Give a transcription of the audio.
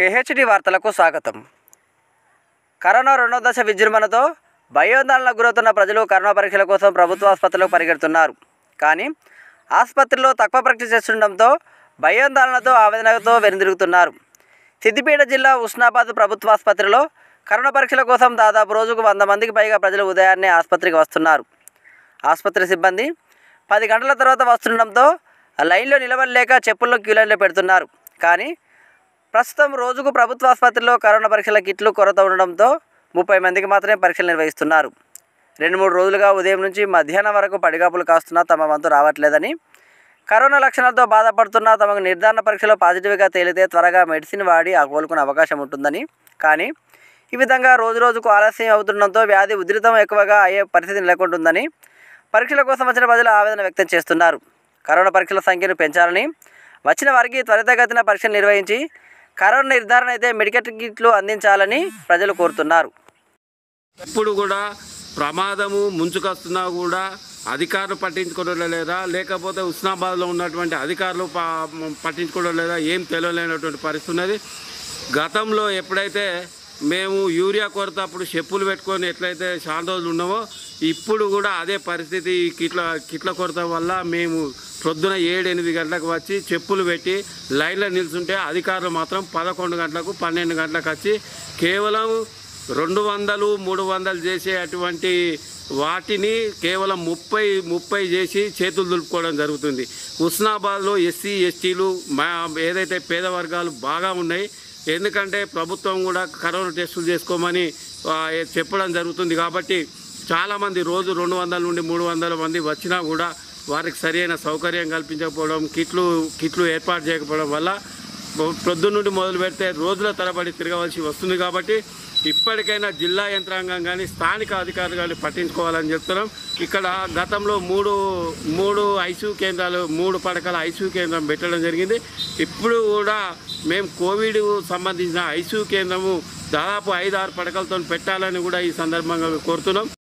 KHD వార్తలకు స్వాగతం corona రెండో దశ విజృంభణతో భయోందోళనకు గురవుతున్న ప్రజలు కరోనా పరీక్షల కోసం ప్రభుత్వ ఆసుపత్రులకు పరిగెడుతున్నారు కానీ ఆసుపత్రిలో తక్కువ పరీక్ష చేస్తుండటంతో భయోందోళనతో ఆవేదనతో వెనుదిరుగుతున్నారు సిద్దిపేట జిల్లా ఉస్నాబాద్ ప్రభుత్వ ఆసుపత్రిలో కరోనా పరీక్షల కోసం దాదాపు రోజుకు వంద మందికి పైగా ప్రజలు ఉదయాన్నే ఆసుపత్రికి వస్తున్నారు ఆసుపత్రి సిబ్బంది పది గంటల తర్వాత వస్తుండటంతో లైన్లో నిలబడలేక చెప్పుల్లో క్యూ లైన్లో పెడుతున్నారు కానీ ప్రస్తుతం రోజుకు ప్రభుత్వ ఆసుపత్రిలో కరోనా పరీక్షల కిట్లు కొరత ఉండడంతో ముప్పై మందికి మాత్రమే పరీక్షలు నిర్వహిస్తున్నారు రెండు మూడు రోజులుగా ఉదయం నుంచి మధ్యాహ్నం వరకు పడిగాపులు కాస్తున్నా తమ వంతు రావట్లేదని కరోనా లక్షణాలతో బాధపడుతున్నా తమకు నిర్ధారణ పరీక్షలో పాజిటివ్గా తేలితే త్వరగా మెడిసిన్ వాడి ఆ కోలుకునే అవకాశం ఉంటుందని కానీ ఈ విధంగా రోజు రోజుకు ఆలస్యం అవుతుండడంతో వ్యాధి ఉధృతం ఎక్కువగా అయ్యే పరిస్థితి నెలకొంటుందని పరీక్షల కోసం వచ్చిన ప్రజలు ఆవేదన వ్యక్తం చేస్తున్నారు కరోనా పరీక్షల సంఖ్యను పెంచాలని వచ్చిన వారికి త్వరితగతిన పరీక్షలు నిర్వహించి కరోనా నిర్ధారణ అయితే మెడికల్ కిట్లు అందించాలని ప్రజలు కోరుతున్నారు ఇప్పుడు కూడా ప్రమాదము ముంచుకొస్తున్నా కూడా అధికారులు పట్టించుకోవడం లేదా లేకపోతే ఉస్నాబాద్లో ఉన్నటువంటి అధికారులు ప- పట్టించుకోవడం లేదా ఏం తెలియలేనటువంటి పరిస్థితి ఉన్నది గతంలో ఎప్పుడైతే మేము యూరియా కొరత అప్పుడు చెప్పులు పెట్టుకొని ఎట్లయితే చాలా రోజులు ఉన్నామో ఇప్పుడు కూడా అదే పరిస్థితి ఈ కిట్ల కిట్ల కొరత వల్ల మేము ప్రొద్దున ఏడు ఎనిమిది గంటలకు వచ్చి చెప్పులు పెట్టి లైన్లో నిల్చుంటే అధికారులు మాత్రం పదకొండు గంటలకు పన్నెండు గంటలకు వచ్చి కేవలం రెండు వందలు మూడు వందలు చేసే అటువంటి వాటిని కేవలం ముప్పై ముప్పై చేసి చేతులు దులుపుకోవడం జరుగుతుంది హుస్నాబాద్లో ఎస్సీ ఎస్టీలు మా ఏదైతే పేద వర్గాలు బాగా ఉన్నాయి ఎందుకంటే ప్రభుత్వం కూడా కరోనా టెస్టులు చేసుకోమని ఆ, చెప్పడం జరుగుతుంది కాబట్టి చాలామంది రోజు రెండు వందల నుండి మూడు వందల మంది వచ్చినా కూడా వారికి సరైన సౌకర్యం కల్పించకపోవడం కిట్లు కిట్లు ఏర్పాటు చేయకపోవడం వల్ల ప్రొద్దు నుండి మొదలు పెడితే రోజుల తరబడి తిరగవలసి వస్తుంది కాబట్టి ఇప్పటికైనా జిల్లా యంత్రాంగం కానీ స్థానిక అధికారులు కానీ పట్టించుకోవాలని చెప్తున్నాం ఇక్కడ గతంలో మూడు మూడు ఐసీయూ కేంద్రాలు మూడు పడకల ఐసీయూ కేంద్రం పెట్టడం జరిగింది ఇప్పుడు కూడా మేము కోవిడ్ సంబంధించిన ఐసీయూ కేంద్రము దాదాపు ఐదు ఆరు పడకలతో పెట్టాలని కూడా ఈ సందర్భంగా కోరుతున్నాం